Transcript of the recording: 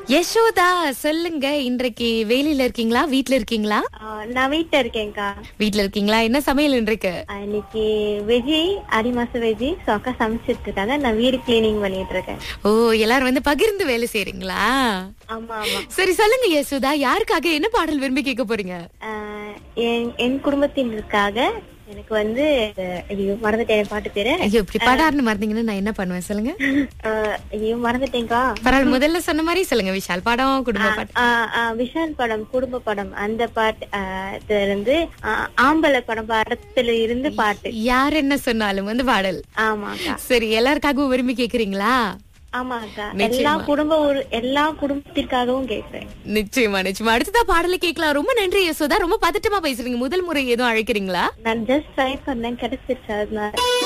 யசோதா சொல்லுங்க இன்றைக்கு வேலையில இருக்கீங்களா வீட்ல இருக்கீங்களா ஆ, நான் வீட்டுல இருக்கேன்க்கா வீட்ல இருக்கீங்களா என்ன சமையல் இன்றைக்கு ஆ, இன்னைக்கு வெஜி அடி மாசம் வெஜி ஸோ அக்கா சமைச்சிட்டு இருக்காங்க நான் வீடு கிளீனிங் பண்ணிட்டு இருக்கேன் ஓ எல்லாரும் வந்து பகிர்ந்து வேலை செய்றீங்களா ஆமா ஆமா சரி சொல்லுங்க யசோதா யாருக்காக என்ன பாடல் விரும்பி கேட்க போறீங்க ஆ, என் என் குடும்பத்தினருக்காக எனக்கு வந்து அஹ், ஐயோ மறந்துட்டேன் பாட்டு பேரு ஐயோ இப்படி பாடாருன்னு மறந்தீங்கன்னா நான் என்ன பண்ணுவேன் சொல்லுங்க ஆ, ஐயோ மறந்துட்டேன்க்கா பரவாயில்ல முதல்ல சொன்ன மாதிரி சொல்லுங்க விஷால் படம் குடும்ப பாட்டு ஆ, ஆ, விஷால் படம் குடும்ப படம் அந்த பாட்டு ஆ, இதுல இருந்து ஆ, ஆம்பளை படம் படத்துல இருந்து பாட்டு யார் என்ன சொன்னாலும் வந்து பாடல் ஆமாக்கா சரி எல்லாருக்காகவும் விரும்பி கேக்குறீங்களா ஆமாக்கா நிச்சயமா. எல்லா குடும்ப ஒரு எல்லா குடும்பத்திற்காகவும் கேட்கிறேன் நிச்சயமா நிச்சயமா அடுத்ததா பாடலை கேட்கலாம் ரொம்ப நன்றி யசோதா ரொம்ப பதட்டமா பேசுறீங்க முதல் முறை எதுவும் அழைக்கிறீங்களா நான் ஜஸ்ட் ட்ரை பண்ணேன் கிடைச்சிருச்சு அதனால